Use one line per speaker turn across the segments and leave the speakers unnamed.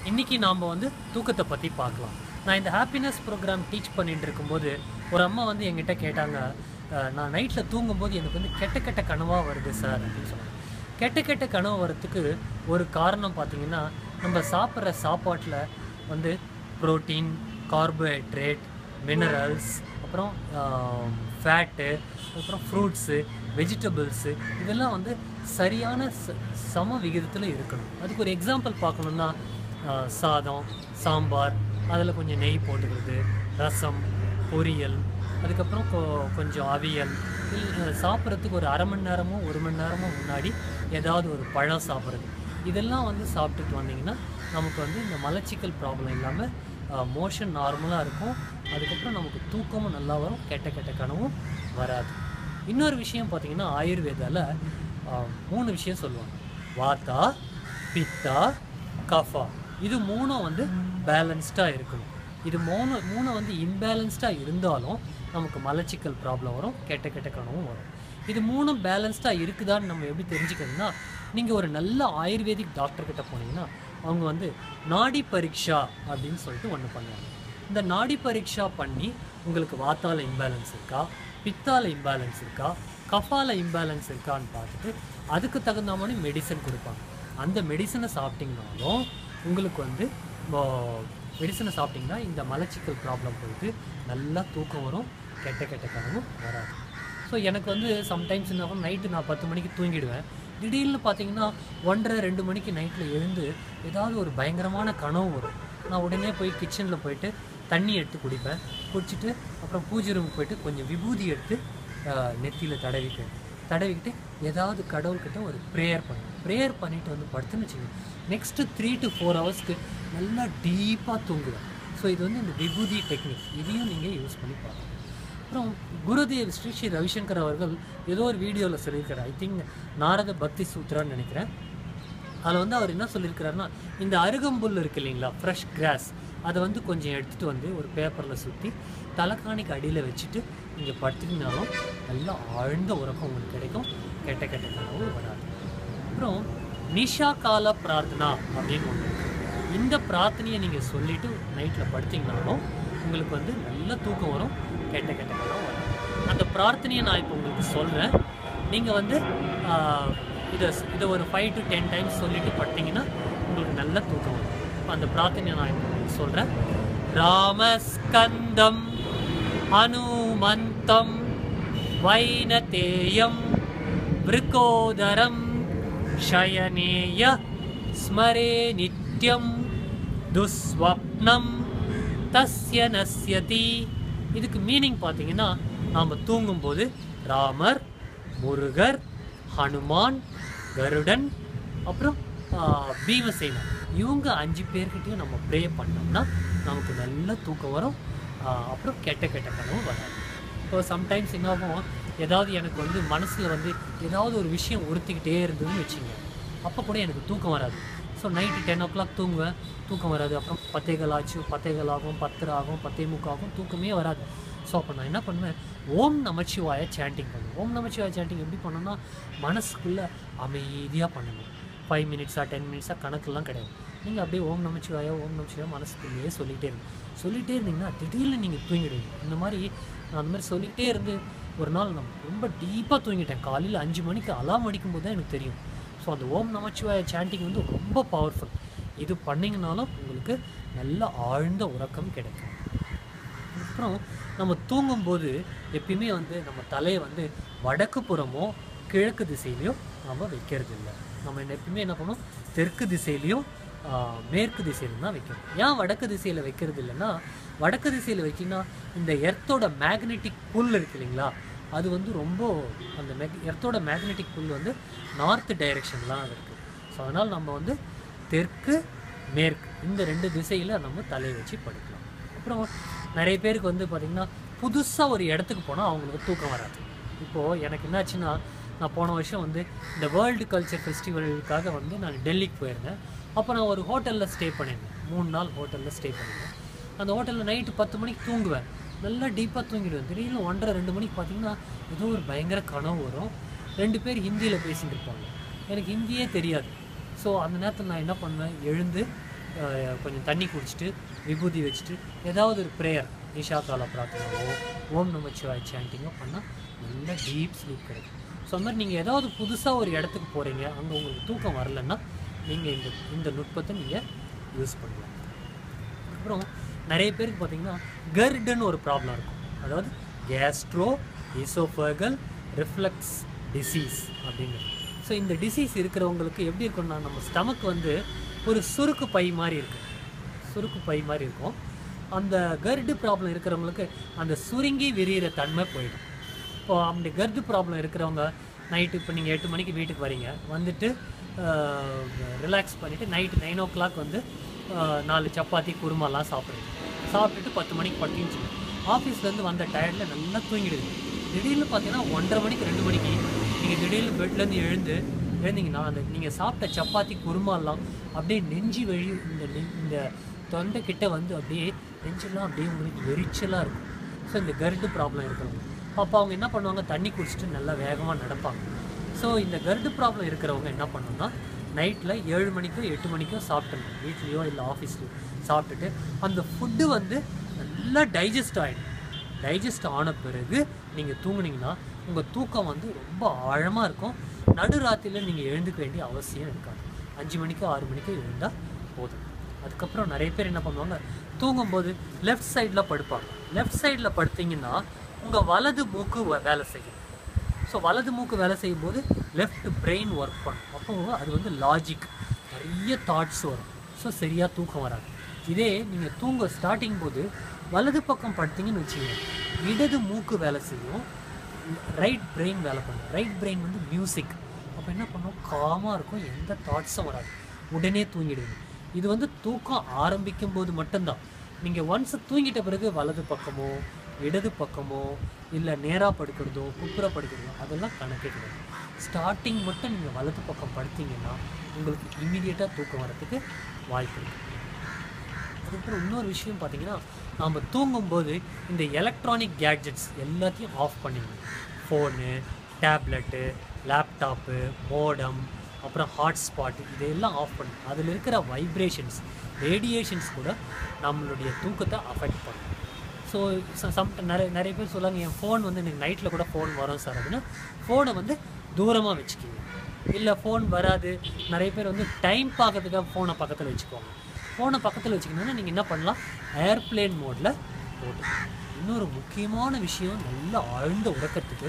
இன்னைக்கு நாம் வந்து தூக்கத்தை பற்றி பார்க்கலாம் நான் இந்த ஹாப்பினஸ் ப்ரோக்ராம் டீச் பண்ணிட்டு இருக்கும்போது ஒரு அம்மா வந்து என்கிட்ட கேட்டாங்க அஹ், நான் நைட்டில் தூங்கும்போது எனக்கு வந்து கெட்ட கெட்ட கனவாக வருது சார் அப்படின்னு சொன்னாங்க கெட்ட கெட்ட கனவு வரத்துக்கு ஒரு காரணம் பார்த்தீங்கன்னா நம்ம சாப்பிட்ற சாப்பாட்டில் வந்து புரோட்டீன் கார்போஹைட்ரேட் மினரல்ஸ் அப்புறம் ஃபேட்டு அப்புறம் ஃப்ரூட்ஸு வெஜிடபிள்ஸு இதெல்லாம் வந்து சரியான ச- சம விகிதத்தில் இருக்கணும் அதுக்கு ஒரு எக்ஸாம்பிள் பார்க்கணுன்னா ஆஹ், சாதம் சாம்பார் அதில் கொஞ்சம் நெய் போட்டுக்கிறது ரசம் பொரியல் அதுக்கப்புறம் கொ- கொஞ்சம் அவியல் இல்லை சாப்பிட்றதுக்கு ஒரு அரை மணி நேரமோ ஒரு மணி நேரமோ முன்னாடி ஏதாவது ஒரு பழம் சாப்பிட்றது இதெல்லாம் வந்து சாப்பிட்டுட்டு வந்தீங்கன்னா நமக்கு வந்து இந்த மலச்சிக்கல் ப்ராப்ளம் இல்லாமல் மோஷன் நார்மலாக இருக்கும் அதுக்கப்புறம் நமக்கு தூக்கமும் நல்லா வரும் கெட்ட கெட்ட கனவும் வராது இன்னொரு விஷயம் பார்த்தீங்கன்னா ஆயுர்வேதால ஆஹ், மூணு விஷயம் சொல்லுவாங்க வாத்தா பித்தா கஃபா இது மூணும் வந்து பேலன்ஸ்டாக இருக்கணும் இது மூணு மூணு வந்து இம்பேலன்ஸ்டாக இருந்தாலும் நமக்கு மலச்சிக்கல் ப்ராப்ளம் வரும் கெட்ட கெட்ட கனவும் வரும் இது மூணும் பேலன்ஸ்டாக இருக்குதான்னு நம்ம எப்படி தெரிஞ்சுக்கணும்னா நீங்கள் ஒரு நல்ல ஆயுர்வேதிக் டாக்டர் கிட்ட போனீங்கன்னா அவங்க வந்து நாடி பரீட்சா அப்படின்னு சொல்லிட்டு ஒன்று பண்ணுவாங்க இந்த நாடி பரீட்சா பண்ணி உங்களுக்கு வாத்தால இம்பேலன்ஸ் இருக்கா பித்தால இம்பேலன்ஸ் இருக்கா கஃபால இம்பேலன்ஸ் இருக்கான்னு பார்த்துட்டு அதுக்கு தகுந்த மாதிரி மெடிசன் கொடுப்பாங்க அந்த மெடிசனை சாப்பிட்டீங்கனாலும் உங்களுக்கு வந்து மெடிசனை சாப்பிட்டிங்கன்னா இந்த மலச்சிக்கல் ப்ராப்ளம் போயிட்டு நல்லா தூக்கம் வரும் கெட்ட கெட்ட கனவும் வராது ஸோ எனக்கு வந்து சம்டைம்ஸ் என்ன நைட்டு நான் பத்து மணிக்கு தூங்கிடுவேன் திடீர்னு பார்த்தீங்கன்னா ஒன்றரை ரெண்டு மணிக்கு நைட்டில் எழுந்து ஏதாவது ஒரு பயங்கரமான கனவு வரும் நான் உடனே போய் கிச்சனில் போயிட்டு தண்ணி எடுத்து குடிப்பேன் குடிச்சிட்டு அப்புறம் பூஜை ரூம் போயிட்டு கொஞ்சம் விபூதி எடுத்து நெத்தியில் தடவிப்பேன் தடவிக்கிட்டு ஏதாவது கடவுள்கிட்ட ஒரு ப்ரேயர் பண்ணுவேன் ப்ரேயர் பண்ணிட்டு வந்து படுத்துன்னு வச்சுக்கோங்க நெக்ஸ்ட்டு த்ரீ டு ஃபோர் ஹவர்ஸ்க்கு நல்லா டீப்பாக தூங்குவேன் ஸோ இது வந்து இந்த விபூதி டெக்னிக் இதையும் நீங்கள் யூஸ் பண்ணி பார்க்கலாம் அப்புறம் குருதேவ் ஸ்ரீ ஸ்ரீ ரவிசங்கர் அவர்கள் ஏதோ ஒரு வீடியோவில் சொல்லியிருக்காரு ஐ திங்க் நாரத பக்தி சூத்ரான்னு நினைக்கிறேன் அதில் வந்து அவர் என்ன சொல்லியிருக்கிறாருன்னா இந்த அருகம்புல் இருக்கு இல்லைங்களா ஃப்ரெஷ் கிராஸ் அதை வந்து கொஞ்சம் எடுத்துகிட்டு வந்து ஒரு பேப்பரில் சுற்றி தலைக்காணிக்கு அடியில் வச்சுட்டு நீங்கள் படுத்துக்கினாலும் நல்லா ஆழ்ந்த உறக்கம் உங்களுக்கு கிடைக்கும் கெட்ட கெட்ட கனவு வராது அப்புறம் நிஷா கால பிரார்த்தனா அப்படின்னு ஒன்று இருக்கு இந்த பிரார்த்தனையை நீங்கள் சொல்லிட்டு நைட்டில் படுத்தீங்கனாலும் உங்களுக்கு வந்து நல்ல தூக்கம் வரும் கெட்ட கெட்ட கனவு வராது அந்த பிரார்த்தனையை நான் இப்போ உங்களுக்கு சொல்கிறேன் நீங்கள் வந்து ஆஹ், இதை இதை ஒரு ஃபைவ் டு டென் டைம்ஸ் சொல்லிட்டு படுத்தீங்கன்னா உங்களுக்கு நல்ல தூக்கம் வரும் இப்ப அந்த பிரார்த்தனையை நான் இப்போ உங்களுக்கு சொல்கிறேன் ராமஸ்கந்தம் அனுமந்தம் வைனதேயம் விருக்கோதரம் शयनेय स्मरे नित्यं துஸ்வப்னம் தஸ்ய நஸ்யதி இதுக்கு மீனிங் பார்த்தீங்கன்னா நாம் தூங்கும்போது ராமர் முருகர் ஹனுமான் கருடன் அப்புறம் ஆஹ், பீமசேனன் இவங்க அஞ்சு பேர்கிட்டயும் நம்ம ப்ரே பண்ணோம்னா நமக்கு நல்ல தூக்கம் வரும் ஆஹ், அப்புறம் கெட்ட கெட்ட கனவு வராது இப்போ சம்டைம்ஸ் என்ன ஆகும் ஏதாவது எனக்கு வந்து மனசில் வந்து ஏதாவது ஒரு விஷயம் உறுத்திக்கிட்டே இருந்ததுன்னு வச்சுங்க அப்போ கூட எனக்கு தூக்கம் வராது so night ten o'clock தூங்குவேன் தூக்கம் வராது அப்புறம் பத்தேகள் ஆச்சு பத்தேகள் ஆகும் பத்தரை ஆகும் பத்தே முக்காகும் தூக்கமே வராது ஸோ அப்போ நான் என்ன பண்ணுவேன் ஓம் நமச்சிவாய சாண்டிங் பண்ணுவேன் ஓம் நமச்சிவாய சாண்டிங் எப்படி பண்ணணும்னா மனசுக்குள்ளே அமைதியாக பண்ணணும் ஃபைவ் மினிட்ஸாக டென் மினிட்ஸாக கணக்கெல்லாம் கிடையாது நீங்கள் அப்படியே ஓம் நமச்சிவாயா ஓம் நமச்சிவாயா மனசுக்குள்ளேயே சொல்லிகிட்டே இருங்க சொல்லிகிட்டே இருந்தீங்கன்னா திடீர்னு நீங்கள் தூங்கிடுவீங்க இந்த மாதிரி நான் அந்த மாதிரி சொல்லிகிட்டே இருந்து ஒரு நாள் நான் ரொம்ப டீப்பாக தூங்கிட்டேன் காலையில் அஞ்சு மணிக்கு அலாம் அடிக்கும்போது தான் எனக்கு தெரியும் ஸோ அந்த ஓம் நமச்சிவாய சாண்டிங் வந்து ரொம்ப பவர்ஃபுல் இது பண்ணிங்கனாலும் உங்களுக்கு நல்ல ஆழ்ந்த உறக்கம் கிடைக்கும் அப்புறம் நம்ம தூங்கும்போது எப்பயுமே வந்து நம்ம தலையை வந்து வடக்கு புறமோ கிழக்கு திசையிலையோ நம்ம வைக்கிறது இல்லை நம்ம என்ன எப்பயுமே என்ன பண்ணுவோம் தெற்கு திசையிலையும் ஆஹ், மேற்கு திசையிலும் தான் வைக்கணும் ஏன் வடக்கு திசையில் வைக்கிறது இல்லைன்னா வடக்கு திசையில் வச்சிங்கன்னா இந்த எர்த்தோட மேக்னெட்டிக் புல் இருக்கு இல்லைங்களா அது வந்து ரொம்ப அந்த மெக் எர்த்தோட மேக்னெட்டிக் புல் வந்து நார்த் டைரெக்ஷன்லாம் இருக்குது ஸோ அதனால் நம்ம வந்து தெற்கு மேற்கு இந்த ரெண்டு திசையில் நம்ம தலையை வச்சு படுக்கலாம் அப்புறம் நிறைய பேருக்கு வந்து பார்த்திங்கன்னா புதுசாக ஒரு இடத்துக்கு போனால் அவங்களுக்கு தூக்கம் வராது இப்போது எனக்கு என்னாச்சுன்னா நான் போன வருஷம் வந்து இந்த வேர்ல்டு கல்ச்சர் ஃபெஸ்டிவலுக்காக வந்து நான் டெல்லிக்கு போயிருந்தேன் அப்போ நான் ஒரு ஹோட்டலில் ஸ்டே பண்ணியிருந்தேன் மூணு நாள் ஹோட்டலில் ஸ்டே பண்ணியிருந்தேன் அந்த ஹோட்டலில் நைட்டு பத்து மணிக்கு தூங்குவேன் நல்லா டீப்பாக தூங்கிடுவேன் திடீர்னு ஒன்றரை ரெண்டு மணிக்கு பார்த்தீங்கன்னா ஏதோ ஒரு பயங்கர கனவு வரும் ரெண்டு பேர் ஹிந்தியில் பேசிட்டு இருப்பாங்க எனக்கு ஹிந்தியே தெரியாது ஸோ அந்த நேரத்தில் நான் என்ன பண்ணுவேன் எழுந்து அஹ், கொஞ்சம் தண்ணி குடிச்சிட்டு விபூதி வச்சுட்டு ஏதாவது ஒரு ப்ரேயர் ஈஷா கால பிரார்த்தனாவோ ஓம் நமச்சிவாய் சாண்டிங்கோ பண்ணால் நல்ல டீப் ஸ்லீப் கிடைக்கும் ஸோ அந்த மாதிரி நீங்கள் ஏதாவது புதுசாக ஒரு இடத்துக்கு போகிறீங்க அங்கே உங்களுக்கு தூக்கம் வரலன்னா நீங்கள் இந்த இந்த நுட்பத்தை நீங்கள் யூஸ் பண்ணலாம் அப்புறம் நிறைய பேருக்கு பார்த்தீங்கன்னா கர்டுன்னு ஒரு ப்ராப்ளம் இருக்கும் அதாவது கேஸ்ட்ரோ இசோஃபகல் ரிஃப்ளக்ஸ் டிசீஸ் அப்படிங்கிறது ஸோ இந்த டிசீஸ் இருக்கிறவங்களுக்கு எப்படி இருக்கும்னா நம்ம ஸ்டமக் வந்து ஒரு சுருக்கு பை மாதிரி இருக்கு சுருக்கு பை மாதிரி இருக்கும் அந்த கர்டு ப்ராப்ளம் இருக்கிறவங்களுக்கு அந்த சுருங்கி விரிகிற தன்மை போயிடும் இப்போ அப்படி கர்டு ப்ராப்ளம் இருக்கிறவங்க நைட்டு இப்போ நீங்கள் எட்டு மணிக்கு வீட்டுக்கு வரீங்க வந்துட்டு ரிலாக்ஸ் பண்ணிவிட்டு நைட்டு நைன் ஓ கிளாக் வந்து ஆஹ், நாலு சப்பாத்தி குருமாலாம் சாப்பிடுங்க சாப்பிட்டுட்டு பத்து மணிக்கு படுத்தின்னு ஆஃபீஸ்லேருந்து வந்த டயர்டில் நல்லா தூங்கிடுது திடீர்னு பார்த்தீங்கன்னா ஒன்றரை மணிக்கு ரெண்டு மணிக்கு நீங்கள் திடீர்னு பெட்லேருந்து எழுந்து எழுந்தீங்கன்னா அந்த நீங்கள் சாப்பிட்ட சப்பாத்தி குருமாலாம் அப்படியே நெஞ்சு வழி இந்த நெ- இந்த தொண்டை கிட்ட வந்து அப்படியே நெஞ்செல்லாம் அப்படியே உங்களுக்கு எரிச்சலாக இருக்கும் ஸோ இந்த கர்டு ப்ராப்ளம் இருக்கிறவங்க அப்போ அவங்க என்ன பண்ணுவாங்க தண்ணி குடிச்சிட்டு நல்லா வேகமாக நடப்பாங்க ஸோ இந்த கர்டு ப்ராப்ளம் இருக்கிறவங்க என்ன பண்ணணும்னா நைட்டில் ஏழு மணிக்கோ எட்டு மணிக்கோ சாப்பிடணும் வீட்லேயோ இல்லை ஆஃபீஸ்லையோ சாப்பிட்டுட்டு அந்த ஃபுட்டு வந்து நல்லா டைஜஸ்ட் ஆகிடும் டைஜஸ்ட் ஆன பிறகு நீங்கள் தூங்குனீங்கன்னா உங்கள் தூக்கம் வந்து ரொம்ப ஆழமாக இருக்கும் நடுராத்திரியில் நீங்கள் எழுந்துக்க வேண்டிய அவசியம் இருக்காது அஞ்சு மணிக்கோ ஆறு மணிக்கோ எழுந்தால் போதும் அதுக்கப்புறம் நிறைய பேர் என்ன பண்ணுவாங்க தூங்கும்போது லெஃப்ட் சைடில் படுப்பாங்க லெஃப்ட் சைடில் படுத்தீங்கன்னா உங்கள் வலது மூக்கு வ- வேலை செய்யும் ஸோ வலது மூக்கு வேலை செய்யும்போது லெஃப்ட் பிரெயின் ஒர்க் பண்ணும் அப்போ அது வந்து லாஜிக் நிறைய தாட்ஸ் வரும் ஸோ சரியாக தூக்கம் வராது இதே நீங்கள் தூங்க ஸ்டார்டிங் போது வலது பக்கம் படுத்தீங்கன்னு வச்சுக்கோங்க இடது மூக்கு வேலை செய்யும் ரைட் பிரெயின் வேலை பண்ணும் ரைட் பிரெயின் வந்து மியூசிக் அப்போ என்ன பண்ணும் காமாக இருக்கும் எந்த தாட்ஸும் வராது உடனே தூங்கிடுவீங்க இது வந்து தூக்கம் ஆரம்பிக்கும் போது மட்டும்தான் நீங்கள் ஒன்ஸ் தூங்கிட்ட பிறகு வலது பக்கமோ இடது பக்கமோ இல்லை நேராக படுக்கிறதோ குப்புற படுக்கிறதோ அதெல்லாம் கணக்கே கிடையாது ஸ்டார்டிங் மட்டும் நீங்கள் வலது பக்கம் படுத்தீங்கன்னா உங்களுக்கு இமீடியட்டாக தூக்கம் வரத்துக்கு வாய்ப்பு இருக்குது அதுக்கப்புறம் இன்னொரு விஷயம் பார்த்தீங்கன்னா நாம் தூங்கும்போது இந்த எலக்ட்ரானிக் கேட்ஜெட்ஸ் எல்லாத்தையும் ஆஃப் பண்ணிடணும் ஃபோனு டேப்லெட்டு லேப்டாப்பு மோடம் அப்புறம் ஹாட்ஸ்பாட் இதையெல்லாம் ஆஃப் பண்ணணும் அதில் இருக்கிற வைப்ரேஷன்ஸ் ரேடியேஷன்ஸ் கூட நம்மளுடைய தூக்கத்தை அஃபெக்ட் பண்ணும் ஸோ சம் நிறைய நிறைய பேர் சொல்லுவாங்க என் ஃபோன் வந்து எனக்கு நைட்டில் கூட ஃபோன் வரும் சார் அப்படின்னா ஃபோனை வந்து தூரமாக வச்சுக்கிங்க இல்லை ஃபோன் வராது நிறைய பேர் வந்து டைம் பார்க்கறதுக்காக ஃபோனை பக்கத்தில் வச்சுக்குவாங்க ஃபோனை பக்கத்தில் வச்சுக்கணுன்னா நீங்கள் என்ன பண்ணலாம் ஏர்ப்ளேன் மோடில் போட்டு இன்னொரு முக்கியமான விஷயம் நல்லா ஆழ்ந்த உறக்கத்துக்கு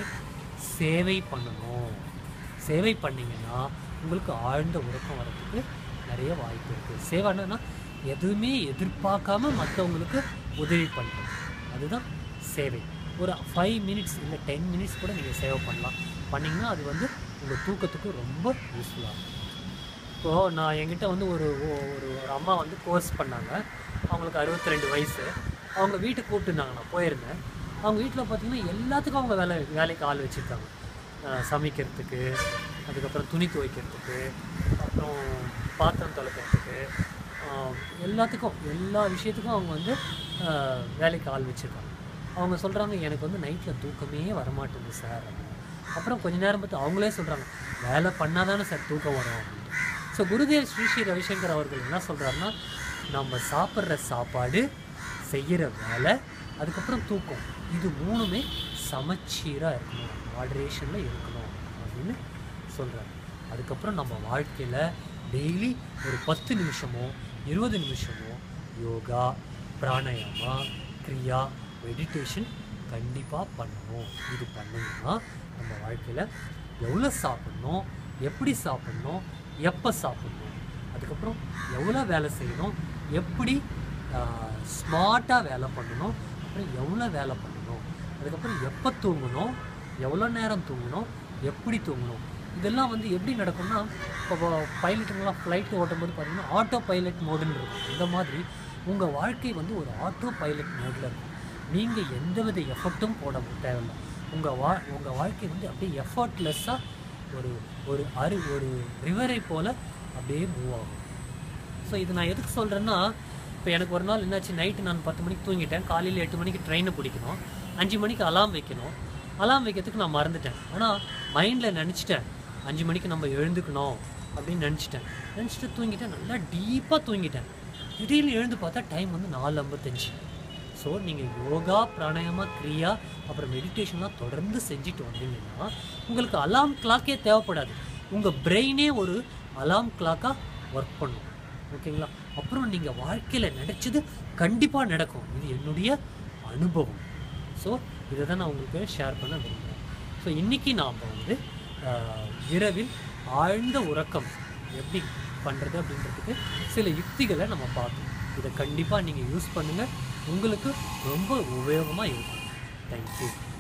சேவை பண்ணணும் சேவை பண்ணீங்கன்னா உங்களுக்கு ஆழ்ந்த உறக்கம் வரதுக்கு நிறைய வாய்ப்பு இருக்குது சேவைன்னா எதுவுமே எதிர்பார்க்காம மற்றவங்களுக்கு உதவி பண்ணுறது அதுதான் சேவை ஒரு ஃபைவ் மினிட்ஸ் இல்லை டென் மினிட்ஸ் கூட நீங்கள் சேவை பண்ணலாம் பண்ணிங்கன்னா அது வந்து உங்கள் தூக்கத்துக்கு ரொம்ப யூஸ்ஃபுல்லாக இருக்கும் இப்போது நான் என்கிட்ட வந்து ஒரு ஒ- ஒரு ஒரு அம்மா வந்து கோர்ஸ் பண்ணாங்க அவங்களுக்கு அறுபத்தி ரெண்டு வயசு அவங்க வீட்டுக்கு கூப்பிட்டுருந்தாங்க நான் போயிருந்தேன் அவங்க வீட்டில் பார்த்தீங்கன்னா எல்லாத்துக்கும் அவங்க வேலை வேலைக்கு ஆள் வச்சுருக்காங்க சமைக்கிறதுக்கு அதுக்கப்புறம் துணி துவைக்கிறதுக்கு அப்புறம் பாத்திரம் துவைக்கிறதுக்கு ஆஹ், எல்லாத்துக்கும் எல்லா விஷயத்துக்கும் அவங்க வந்து ஆஹ், வேலைக்கு ஆள் வச்சுருக்காங்க அவங்க சொல்கிறாங்க எனக்கு வந்து நைட்டில் தூக்கமே வரமாட்டேங்குது சார் அப்படின்னு. அப்புறம் கொஞ்ச நேரம் பார்த்து அவங்களே சொல்கிறாங்க வேலை பண்ணாதானே சார் தூக்கம் வரும் அப்படின்ட்டு ஸோ குருதேவ் ஸ்ரீ ஸ்ரீ ரவிசங்கர் அவர்கள் என்ன சொல்கிறாருன்னா நம்ம சாப்பிட்ற சாப்பாடு செய்கிற வேலை அதுக்கப்புறம் தூக்கம் இது மூணுமே சமச்சீராக இருக்கணும் மாடரேஷனில் இருக்கணும் அப்படின்னு சொல்கிறார் அதுக்கப்புறம் நம்ம வாழ்க்கையில் டெய்லி ஒரு பத்து நிமிஷமோ இருபது நிமிஷமோ யோகா பிராணாயாமா கிரியா மெடிடேஷன் கண்டிப்பாக பண்ணணும் இது பண்ணிங்கன்னா நம்ம வாழ்க்கையில் எவ்வளோ சாப்பிட்ணும் எப்படி சாப்பிட்ணும் எப்போ சாப்பிட்ணும் அதுக்கப்புறம் எவ்வளோ வேலை செய்யணும் எப்படி ஸ்மார்ட்டாக வேலை பண்ணணும் அப்புறம் எவ்வளோ வேலை பண்ணணும் அதுக்கப்புறம் எப்போ தூங்கணும் எவ்வளோ நேரம் தூங்கணும் எப்படி தூங்கணும் இதெல்லாம் வந்து எப்படி நடக்கும்னா இப்போ பைலட்டுங்களாம் ஃப்ளைட் ஓட்டும்போது பார்த்தீங்கன்னா ஆட்டோ பைலட் மோடுன்னு இருக்கும் இந்த மாதிரி உங்கள் வாழ்க்கை வந்து ஒரு ஆட்டோ பைலட் மோடில் இருக்கும் நீங்கள் எந்தவித எஃபர்ட்டும் போட தேவையில்லை உங்கள் வா உங்கள் வாழ்க்கை வந்து அப்படியே எஃபர்ட்லெஸ்ஸாக ஒரு ஒரு அரு ஒரு ரிவரை போல் அப்படியே மூவ் ஆகும் ஸோ இது நான் எதுக்கு சொல்கிறேன்னா இப்போ எனக்கு ஒரு நாள் என்னாச்சு நைட்டு நான் பத்து மணிக்கு தூங்கிட்டேன் காலையில் எட்டு மணிக்கு ட்ரெயினை பிடிக்கணும் அஞ்சு மணிக்கு அலாம் வைக்கணும் அலாம் வைக்கிறதுக்கு நான் மறந்துட்டேன் ஆனால் மைண்டில் நினச்சிட்டேன் அஞ்சு மணிக்கு நம்ம எழுந்துக்கணும் அப்படின்னு நினச்சிட்டேன் நினச்சிட்டு தூங்கிட்டேன் நல்லா டீப்பாக தூங்கிட்டேன் திடீர்னு எழுந்து பார்த்தா டைம் வந்து நாலு ஐம்பத்தஞ்சு ஸோ நீங்கள் யோகா பிராணாயாமா கிரியா அப்புறம் மெடிடேஷன்லாம் தொடர்ந்து செஞ்சுட்டு வந்தீங்கன்னா உங்களுக்கு அலாம் கிளாக்கே தேவைப்படாது உங்கள் பிரெயினே ஒரு அலாம் கிளாக்காக ஒர்க் பண்ணும் ஓகேங்களா அப்புறம் நீங்கள் வாழ்க்கையில் நினச்சது கண்டிப்பாக நடக்கும் இது என்னுடைய அனுபவம் ஸோ இதை தான் நான் உங்களுக்கு ஷேர் பண்ண விரும்புகிறேன் ஸோ இன்றைக்கி நாம் வந்து ஆஹ், இரவில் ஆழ்ந்த உறக்கம் எப்படி பண்ணுறது அப்படின்றதுக்கு சில யுக்திகளை நம்ம பார்த்தோம் இதை கண்டிப்பாக நீங்கள் யூஸ் பண்ணுங்கள் உங்களுக்கு ரொம்ப உபயோகமாக இருக்கும் தேங்க்யூ